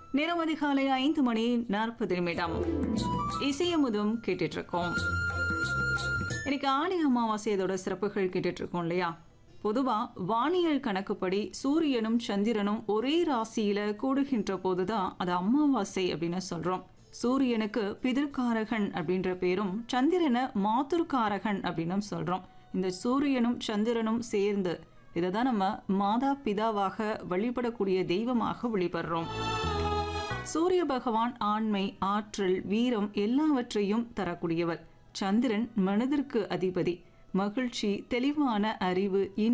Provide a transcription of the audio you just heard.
நேரம் அதிகாலை ஐந்து மணி நாற்பது நிமிடம் இசையமுதும் கேட்டுட்டு இருக்கோம் இன்னைக்கு ஆடி அமாவாசை இதோட சிறப்புகள் கேட்டுட்டு இருக்கோம் இல்லையா பொதுவா வானியல் கணக்குப்படி சூரியனும் சந்திரனும் ஒரே ராசியில கூடுகின்ற போதுதான் அது அமாவாசை அப்படின்னு சொல்றோம் சூரியனுக்கு பிதிர்காரகன் அப்படின்ற பேரும் சந்திரனை மாதுர்காரகன் அப்படின்னும் சொல்றோம் இந்த சூரியனும் சந்திரனும் சேர்ந்து இதை தான் நம்ம மாதா பிதாவாக வழிபடக்கூடிய தெய்வமாக வழிபடுறோம் சூரிய பகவான் ஆண்மை ஆற்றல் வீரம் எல்லாவற்றையும் தரக்கூடியவர் சந்திரன் மனதிற்கு அதிபதி மகிழ்ச்சி தெளிவான அறிவு